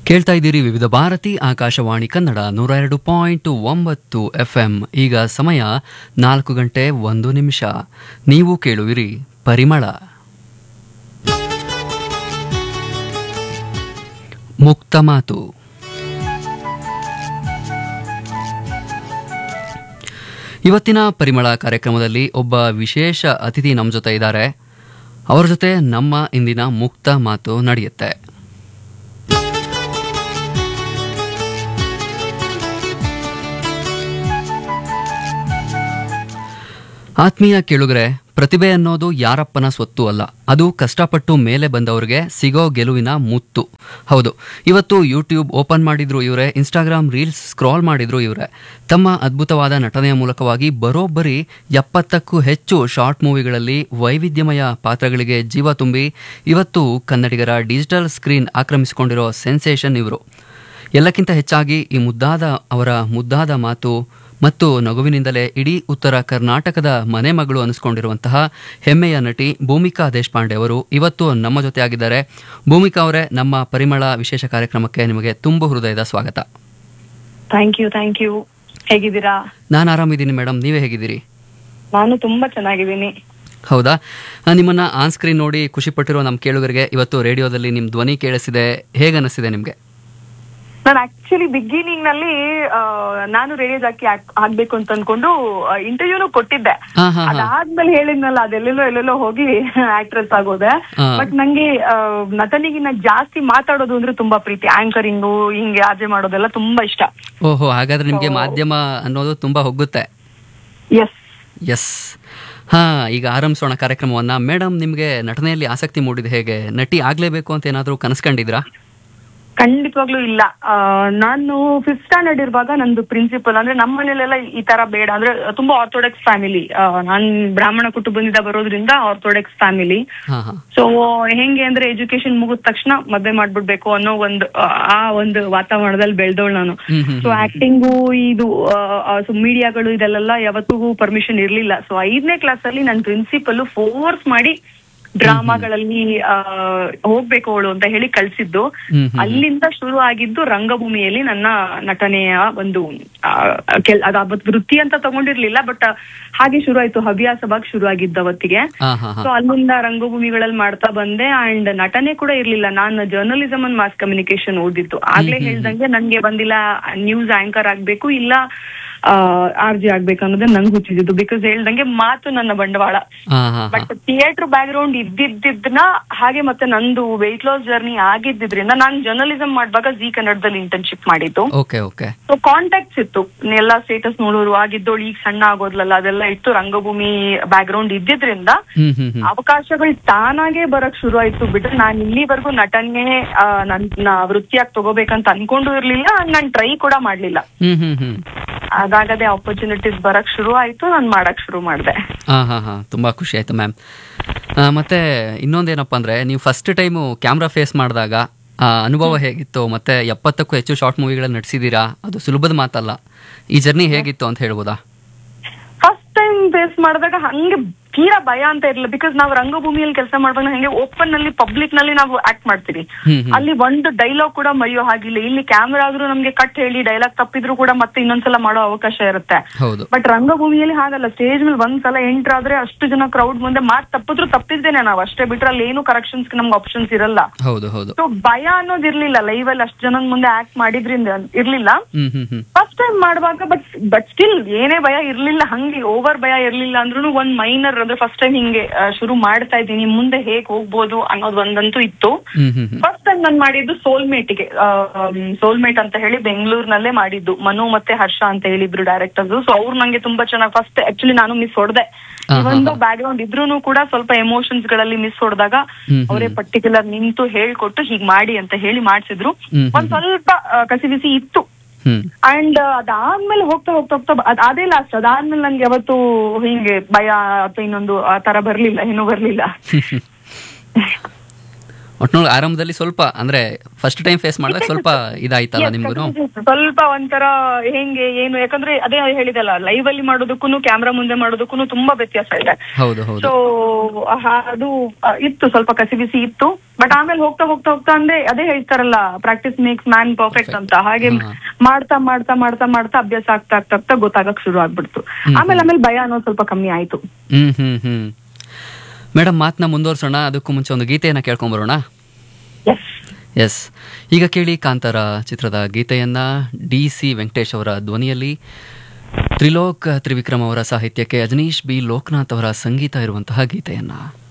ಕೇಳ್ತಾ ಇದ್ದೀರಿ ವಿವಿಧ ಭಾರತಿ ಆಕಾಶವಾಣಿ ಕನ್ನಡ ನೂರ ಎರಡು ಪಾಯಿಂಟ್ ಒಂಬತ್ತು ಎಫ್ ಎಂ ಈಗ ಸಮಯ ನಾಲ್ಕು ಗಂಟೆ ಒಂದು ನಿಮಿಷ ನೀವು ಕೇಳುವಿರಿ ಪರಿಮಳ ಮುಕ್ತ ಮಾತು ಇವತ್ತಿನ ಪರಿಮಳ ಕಾರ್ಯಕ್ರಮದಲ್ಲಿ ಒಬ್ಬ ವಿಶೇಷ ಅತಿಥಿ ನಮ್ಮ ಜೊತೆ ಇದ್ದಾರೆ ಅವರ ಜೊತೆ ನಮ್ಮ ಇಂದಿನ ಮುಕ್ತ ಮಾತು ನಡೆಯುತ್ತೆ ಆತ್ಮೀಯ ಕೇಳುಗರೆ ಪ್ರತಿಭೆ ಅನ್ನೋದು ಯಾರಪ್ಪನ ಸ್ವತ್ತು ಅಲ್ಲ ಅದು ಕಷ್ಟಪಟ್ಟು ಮೇಲೆ ಬಂದವರಿಗೆ ಸಿಗೋ ಗೆಲುವಿನ ಮುತ್ತು ಹೌದು ಇವತ್ತು ಯೂಟ್ಯೂಬ್ ಓಪನ್ ಮಾಡಿದ್ರು ಇವರೇ ಇನ್ಸ್ಟಾಗ್ರಾಮ್ ರೀಲ್ಸ್ ಸ್ಕ್ರಾಲ್ ಮಾಡಿದ್ರು ಇವರೇ ತಮ್ಮ ಅದ್ಭುತವಾದ ನಟನೆಯ ಮೂಲಕವಾಗಿ ಬರೋಬ್ಬರಿ ಎಪ್ಪತ್ತಕ್ಕೂ ಹೆಚ್ಚು ಶಾರ್ಟ್ ಮೂವಿಗಳಲ್ಲಿ ವೈವಿಧ್ಯಮಯ ಪಾತ್ರಗಳಿಗೆ ಜೀವ ತುಂಬಿ ಇವತ್ತು ಕನ್ನಡಿಗರ ಡಿಜಿಟಲ್ ಸ್ಕ್ರೀನ್ ಆಕ್ರಮಿಸಿಕೊಂಡಿರೋ ಸೆನ್ಸೇಷನ್ ಇವರು ಎಲ್ಲಕ್ಕಿಂತ ಹೆಚ್ಚಾಗಿ ಈ ಮುದ್ದಾದ ಅವರ ಮುದ್ದಾದ ಮಾತು ಮತ್ತು ನಗುವಿನಿಂದಲೇ ಇಡೀ ಉತ್ತರ ಕರ್ನಾಟಕದ ಮನೆ ಮಗಳು ಅನಿಸ್ಕೊಂಡಿರುವಂತಹ ಹೆಮ್ಮೆಯ ನಟಿ ಭೂಮಿಕಾ ದೇಶಪಾಂಡೆ ಅವರು ಇವತ್ತು ನಮ್ಮ ಜೊತೆ ಆಗಿದ್ದಾರೆ ಭೂಮಿಕಾ ಅವರೇ ನಮ್ಮ ಪರಿಮಳ ವಿಶೇಷ ಕಾರ್ಯಕ್ರಮಕ್ಕೆ ನಿಮಗೆ ತುಂಬು ಹೃದಯದ ಸ್ವಾಗತ ಥ್ಯಾಂಕ್ ಯು ಥ್ಯಾಂಕ್ ಯು ಹೇಗಿದ್ದೀರಾ ನಾನು ಆರಾಮಿದ್ದೀನಿ ಮೇಡಮ್ ನೀವೇ ಹೇಗಿದ್ದೀರಿ ನಾನು ತುಂಬಾ ಚೆನ್ನಾಗಿದ್ದೀನಿ ಹೌದಾ ಆ, ನಿಮ್ಮನ್ನ ಆನ್ ಸ್ಕ್ರೀನ್ ನೋಡಿ ಖುಷಿ ಪಟ್ಟಿರೋ ನಮ್ಮ ಕೇಳುಗರಿಗೆ ಇವತ್ತು ರೇಡಿಯೋದಲ್ಲಿ ನಿಮ್ಮ ಧ್ವನಿ ಕೇಳಿಸಿದೆ ಹೇಗೆ ಅನಿಸಿದೆ ನಿಮಗೆ ನಾನು ಆಕ್ಚುಲಿ ಬಿಗಿನಿಂಗ್ ನಲ್ಲಿ ಆ, ನಾನು ರೇಡಿಯೋ ಜಾಕಿ ಆಗ್ಬೇಕು ಅಂತ ಅನ್ಕೊಂಡು ಇಂಟರ್ವ್ಯೂನು ಕೊಟ್ಟಿದ್ದೆ ಹಾ ಹಾ ಹಾ ಅದಾದ್ಮೇಲೆ ಹೇಳಿದ್ನಲ್ಲ ಅದೆಲ್ಲೆಲ್ಲೋ ಎಲ್ಲೆಲ್ಲೋ ಹೋಗಿ ಆಕ್ಟ್ರೆಸ್ ಆಗೋದೆ ಹಾ. ಬಟ್ ನಂಗೆ ಆ, ನಟನಿಗಿನ್ನ ಜಾಸ್ತಿ ಮಾತಾಡೋದು ಅಂದ್ರೆ ತುಂಬಾ ಪ್ರೀತಿ ಆಂಕರಿಂಗು ಹಿಂಗೆ ಆಜೆ ಮಾಡೋದೆಲ್ಲ ತುಂಬಾ ಇಷ್ಟ ಓಹೋ ಹಾಗಾದ್ರೆ ನಿಮಗೆ ಮಾಧ್ಯಮ ಅನ್ನೋದು ತುಂಬಾ ಹೊಗ್ಗುತ್ತೆ ಎಸ್ ಎಸ್ ಹಾ ಈಗ ಆರಂಭಿಸೋಣ ಕಾರ್ಯಕ್ರಮವನ್ನ ಮೇಡಮ್ ನಿಮಗೆ ನಟನೆಯಲ್ಲಿ ಆಸಕ್ತಿ ಮೂಡಿದೆ ಹೇಗೆ ನಟಿ ಆಗ್ಲೇಬೇಕು ಅಂತ ಏನಾದರೂ ಕನಸ್ಕೊಂಡಿದ್ರಾ ಖಂಡಿತವಾಗ್ಲೂ ಇಲ್ಲ ಆ, ನಾನು ಫಿಫ್ತ್ ಸ್ಟ್ಯಾಂಡರ್ಡ್ ಇರುವಾಗ ನಂದು ಪ್ರಿನ್ಸಿಪಲ್ ಅಂದ್ರೆ ನಮ್ಮ ಮನೇಲೆಲ್ಲ ಈ ತರ ಬೇಡ ಅಂದ್ರೆ ತುಂಬಾ ಆರ್ಥೋಡಾಕ್ಸ್ ಫ್ಯಾಮಿಲಿ ನಾನ್ ಬ್ರಾಹ್ಮಣ ಕುಟುಂಬದಿಂದ ಬರೋದ್ರಿಂದ ಆರ್ಥೋಡಾಕ್ಸ್ ಫ್ಯಾಮಿಲಿ ಹಾ ಹಾ ಸೊ ಹೆಂಗೆ ಅಂದ್ರೆ ಎಜುಕೇಶನ್ ಮುಗಿದ ತಕ್ಷಣ ಮದ್ವೆ ಮಾಡ್ಬಿಡ್ಬೇಕು ಅನ್ನೋ ಒಂದು ಆ, ಆ ಒಂದು ವಾತಾವರಣದಲ್ಲಿ ಬೆಳ್ದವಳು ನಾನು ಹ್ಮ್ ಹ್ಮ್ ಸೊ ಆಕ್ಟಿಂಗು ಇದು ಸೊ ಮೀಡಿಯಾಗಳು ಇದೆಲ್ಲ ಯಾವತ್ತಿಗೂ ಪರ್ಮಿಷನ್ ಇರ್ಲಿಲ್ಲ ಸೊ ಐದನೇ ಕ್ಲಾಸ್ ಅಲ್ಲಿ ನನ್ನ ಪ್ರಿನ್ಸಿಪಲ್ ಫೋರ್ಸ್ ಮಾಡಿ ಡ್ರಾಮಾಗಳಲ್ಲಿ ಆ, ಹೋಗ್ಬೇಕು ಅವಳು ಅಂತ ಹೇಳಿ ಕಳ್ಸಿದ್ದು ಹ್ಮ್ ಹ್ಮ್ ಅಲ್ಲಿಂದ ಶುರು ಆಗಿದ್ದು ರಂಗಭೂಮಿಯಲ್ಲಿ ನನ್ನ ನಟನೆಯ ಒಂದು ಆ, ಕೆಲ್ ಅದ್ ಅವತ್ತು ವೃತ್ತಿ ಅಂತ ತಗೊಂಡಿರ್ಲಿಲ್ಲ ಬಟ್ ಹಾಗೆ ಶುರು ಆಯ್ತು ಹವ್ಯಾಸವಾಗಿ ಶುರು ಆಗಿದ್ದು ಅವತ್ತಿಗೆ ಹಾ ಹಾ ಹಾ ಸೊ ಅಲ್ಲಿಂದ ರಂಗಭೂಮಿಗಳಲ್ಲಿ ಮಾಡ್ತಾ ಬಂದೆ ಅಂಡ್ ನಟನೆ ಕೂಡ ಇರ್ಲಿಲ್ಲ ನಾನು ಜರ್ನಲಿಸಮ್ ಅಂಡ್ ಮಾಸ್ ಕಮ್ಯುನಿಕೇಶನ್ ಓದಿದ್ದು ಆಗ್ಲೇ ಹೇಳ್ದಂಗೆ ನನ್ಗೆ ಬಂದಿಲ್ಲ ನ್ಯೂಸ್ ಆಂಕರ್ ಆಗ್ಬೇಕು ಇಲ್ಲ ಆರ್ ಜಿ ಆಗ್ಬೇಕು ಅನ್ನೋದೇ ನಂಗೆ ಹುಚ್ಚಿದ್ದು ಬಿಕಾಸ್ ಹೇಳ್ದಂಗೆ ಮಾತು ನನ್ನ ಬಂಡವಾಳ ಹಾ ಹಾ ಹಾ ಬಟ್ ಥಿಯೇಟರ್ ಬ್ಯಾಕ್ ಗ್ರೌಂಡ್ ಇದ್ದಿದ್ದನ್ನ ಹಾಗೆ ಮತ್ತೆ ನಂದು ವೆಯ್ಟ್ ಲಾಸ್ ಜರ್ನಿ ಆಗಿದ್ದಿದ್ರಿಂದ ನಾನು ಜರ್ನಲಿಸಮ್ ಮಾಡುವಾಗ ಜಿ ಕನ್ನಡದಲ್ಲಿ ಇಂಟರ್ನ್ಶಿಪ್ ಮಾಡಿದ್ದು ಓಕೆ ಓಕೆ ಸೊ ಕಾಂಟ್ಯಾಕ್ಟ್ಸ್ ಇತ್ತು ಎಲ್ಲಾ ಸ್ಟೇಟಸ್ ನೋಡೋರು ಆಗಿದ್ದೋಳು ಈಗ ಸಣ್ಣ ಆಗೋದ್ಲಲ್ಲ ಅದೆಲ್ಲ ಇತ್ತು ರಂಗಭೂಮಿ ಬ್ಯಾಕ್ ಗ್ರೌಂಡ್ ಇದ್ದಿದ್ರಿಂದ ಹ್ಮ್ ಹ್ಮ್ ಹ್ಮ್ ಅವಕಾಶಗಳು ತಾನಾಗೆ ಬರಕ್ ಶುರು ಆಯ್ತು ಬಿಟ್ರೆ ನಾನ್ ಇಲ್ಲಿವರೆಗೂ ನಟನೆ ಆ, ನನ್ನ ವೃತ್ತಿಯಾಗಿ ತಗೋಬೇಕಂತ ಅನ್ಕೊಂಡು ಇರ್ಲಿಲ್ಲ ನಾನ್ ಟ್ರೈ ಕೂಡ ಮಾಡ್ಲಿಲ್ಲ ಹ್ಮ್ ಹ್ಮ್ ಹ್ಮ್ ಅದಾಗದೆ ಆಪರ್ಚುನಿಟೀಸ್ ಬರಕ್ ಶುರು ಆಯ್ತು ನಾನ್ ಮಾಡಕ್ ಶುರು ಮಾಡ್ದೆ ಹಾ ಹಾ ಹಾ ತುಂಬಾ ಖುಷಿ ಆಯ್ತು ಮ್ಯಾಮ್ ಮತ್ತೆ ಇನ್ನೊಂದೇನಪ್ಪ ಅಂದ್ರೆ ನೀವು ಫಸ್ಟ್ ಟೈಮು ಕ್ಯಾಮ್ರಾ ಫೇಸ್ ಮಾಡಿದಾಗ ಆ ಅನುಭವ ಹೇಗಿತ್ತು ಮತ್ತೆ ಎಪ್ಪತ್ತಕ್ಕೂ ಹೆಚ್ಚು ಶಾರ್ಟ್ ಮೂವಿಗಳನ್ನ ನಟಿಸಿದ್ದೀರಾ ಅದು ಸುಲಭದ ಮಾತಲ್ಲ ಈ ಜರ್ನಿ ಹೇಗಿತ್ತು ಅಂತ ಹೇಳ್ಬೋದಾ ಫಸ್ಟ್ ಟೈಮ್ ಫೇಸ್ ಮಾಡಿದಾಗ ಹಂಗೆ ತೀರಾ ಭಯ ಅಂತ ಇರ್ಲಿಲ್ಲ ಬಿಕಾಸ್ ನಾವು ರಂಗಭೂಮಿಯಲ್ಲಿ ಕೆಲಸ ಮಾಡುವಾಗ ಹಂಗೆ ಓಪನ್ ನಲ್ಲಿ ಪಬ್ಲಿಕ್ ನಲ್ಲಿ ನಾವು ಆಕ್ಟ್ ಮಾಡ್ತೀವಿ ಹ್ಮ್ ಹ್ಮ್ ಅಲ್ಲಿ ಒಂದು ಡೈಲಾಗ್ ಕೂಡ ಮರೆಯೋ ಹಾಗಿಲ್ಲ ಇಲ್ಲಿ ಕ್ಯಾಮ್ರಾ ಆದ್ರೂ ನಮ್ಗೆ ಕಟ್ ಹೇಳಿ ಡೈಲಾಗ್ ತಪ್ಪಿದ್ರು ಕೂಡ ಮತ್ತೆ ಇನ್ನೊಂದ್ಸಲ ಮಾಡೋ ಅವಕಾಶ ಇರುತ್ತೆ ಹೌದು ಬಟ್ ರಂಗಭೂಮಿಯಲ್ಲಿ ಹಾಗಲ್ಲ ಸ್ಟೇಜ್ ಮೇಲೆ ಒಂದ್ಸಲ ಎಂಟ್ರ್ ಆದ್ರೆ ಅಷ್ಟು ಜನ ಕ್ರೌಡ್ ಮುಂದೆ ಮಾತ್ ತಪ್ಪಿದ್ರು ತಪ್ಪಿದ್ದೇನೆ ನಾವು ಅಷ್ಟೇ ಬಿಟ್ರೆ ಅಲ್ಲಿ ಏನು ಕರೆಕ್ಷನ್ಸ್ ನಮ್ಗೆ ಆಪ್ಷನ್ಸ್ ಇರಲ್ಲ ಹೌದು ಹೌದು ಸೊ ಭಯ ಅನ್ನೋದು ಇರ್ಲಿಲ್ಲ ಲೈವ್ ಅಲ್ಲಿ ಅಷ್ಟು ಜನದ ಮುಂದೆ ಆಕ್ಟ್ ಮಾಡಿದ್ರಿಂದ ಇರ್ಲಿಲ್ಲ hmm hmm hmm first time ಮಾಡುವಾಗ ಬಟ್ ಬಟ್ ಸ್ಟಿಲ್ ಏನೇ ಭಯ ಇರ್ಲಿಲ್ಲ ಹಂಗೆ ಓವರ್ ಭಯ ಇರ್ಲಿಲ್ಲ ಅಂದ್ರೂ ಒಂದ್ ಮೈನರ್ ಅಂದ್ರೆ ಫಸ್ಟ್ ಟೈಮ್ ಹಿಂಗೆ ಆ, ಶುರು ಮಾಡ್ತಾ ಇದ್ದೀನಿ ಮುಂದೆ ಹೇಗ್ ಹೋಗ್ಬೋದು ಅನ್ನೋದು ಒಂದಂತೂ ಇತ್ತು ಹ್ಮ್ ಹ್ಮ್ ಹ್ಮ್ ಫಸ್ಟ್ ಟೈಮ್ ನಾನು ಮಾಡಿದ್ದು ಸೋಲ್ಮೇಟ್ಗೆ ಸೋಲ್ಮೇಟ್ ಅಂತ ಹೇಳಿ ಬೆಂಗಳೂರಿನಲ್ಲೇ ಮಾಡಿದ್ದು ಮನು ಮತ್ತೆ ಹರ್ಷ ಅಂತ ಹೇಳಿದ್ರು ಡೈರೆಕ್ಟರ್ಸ್ ಸೊ ಅವ್ರು ನಂಗೆ ತುಂಬಾ ಚೆನ್ನಾಗಿ ಫಸ್ಟ್ ಆಕ್ಚುಲಿ ನಾನು ಮಿಸ್ ಹೊಡೆದೆ ಹಾ, ಹಾ, ಒಂದು ಬ್ಯಾಕ್ ಗ್ರೌಂಡ್ ಇದ್ರೂನು ಕೂಡ ಸ್ವಲ್ಪ ಎಮೋಷನ್ಸ್ ಗಳಲ್ಲಿ ಮಿಸ್ ಹೊಡೆದಾಗ ಹ್ಮ್, ಹ್ಮ್. ಅವರೇ ಪರ್ಟಿಕ್ಯುಲರ್ ನಿಂತು ಹೇಳ್ಕೊಟ್ಟು ಹೀಗ್ ಮಾಡಿ ಅಂತ ಹೇಳಿ ಮಾಡ್ಸಿದ್ರು ಹ್ಮ್, ಒಂದ್ ಸ್ವಲ್ಪ ಆ, ಕಸಿ ಬಿಸಿ ಇತ್ತು ಹ್ಮ್ ಅಂಡ್ ಅದಾದ್ಮೇಲೆ ಹೋಗ್ತಾ ಹೋಗ್ತಾ ಹೋಗ್ತಾ ಬ- ಅದ್- ಅದೇ ಲಾಸ್ಟ್ ಅದಾದ್ಮೇಲೆ ನನ್ಗೆ ಯಾವತ್ತು ಹಿಂಗೆ ಭಯ ಅಥವಾ ಇನ್ನೊಂದು ಆ ತರ ಬರ್ಲಿಲ್ಲ ಏನೂ ಬರ್ಲಿಲ್ಲ ಒಟ್ನಲ್ಲಿ ಆರಂಭದಲ್ಲಿ ಸ್ವಲ್ಪ ಅಂದ್ರೆ ಫಸ್ಟ್ ಟೈಮ್ ಫೇಸ್ ಮಾಡಿದಾಗ ಸ್ವಲ್ಪ ಇದಾಯ್ತಲ್ಲ Yes, ನಿಮ್ಗೂ ಸ್ವಲ್ಪ ಒಂಥರ ಹೆಂಗೆ ಏನು ಯಾಕಂದ್ರೆ ಅದೇ ಹೇಳಿದಲ್ಲ ಲೈವ್ ಅಲ್ಲಿ ಮಾಡೋದಕ್ಕೂ ಕ್ಯಾಮ್ರಾ ಮುಂದೆ ಮಾಡೋದಕ್ಕೂ ತುಂಬಾ ವ್ಯತ್ಯಾಸ ಇದೆ ಹೌದು ಹೌದು ಸೊ ಅದು ಆ, ಇತ್ತು ಸ್ವಲ್ಪ ಕಸಿಬಿಸಿ ಇತ್ತು ಬಟ್ ಆಮೇಲೆ ಹೋಗ್ತಾ ಹೋಗ್ತಾ ಹೋಗ್ತಾ ಅಂದ್ರೆ ಅದೇ ಹೇಳ್ತಾರಲ್ಲ ಪ್ರಾಕ್ಟೀಸ್ ಮೇಕ್ಸ್ ಮ್ಯಾನ್ ಪರ್ಫೆಕ್ಟ್ ಅಂತ ಹಾಗೆ ಹಾ. ಮಾಡ್ತಾ ಮಾಡ್ತಾ ಮಾಡ್ತಾ ಮಾಡ್ತಾ ಅಭ್ಯಾಸ ಆಗ್ತಾ ಆಗ್ತಾ ಆಗ್ತಾ ಗೊತ್ತಾಗಕ್ ಶುರು ಆಗ್ಬಿಡ್ತು ಆಮೇಲೆ ಆಮೇಲೆ ಭಯ ಅನ್ನೋದು ಸ್ವಲ್ಪ ಕಮ್ಮಿ ಆಯ್ತು ಹ್ಮ್ ಹ್ಮ್ ಹ್ಮ್ ಮೇಡಮ್ ಮಾತನ್ನ ಮುಂದುವರ್ಸೋಣ ಅದಕ್ಕೂ ಮುಂಚೆ ಒಂದು ಗೀತೆಯನ್ನ ಕೇಳ್ಕೊಂಬರೋಣ ಎಸ್ ಎಸ್ ಈಗ ಕೇಳಿ ಕಾಂತಾರ ಚಿತ್ರದ ಗೀತೆಯನ್ನ ಡಿ ಸಿ ವೆಂಕಟೇಶ್ ಅವರ ಧ್ವನಿಯಲ್ಲಿ ತ್ರಿಲೋಕ್ ತ್ರಿವಿಕ್ರಮ್ ಅವರ ಸಾಹಿತ್ಯಕ್ಕೆ ಅಜನೀಶ್ ಬಿ ಲೋಕನಾಥ್ ಅವರ ಸಂಗೀತ ಇರುವಂತಹ ಗೀತೆಯನ್ನ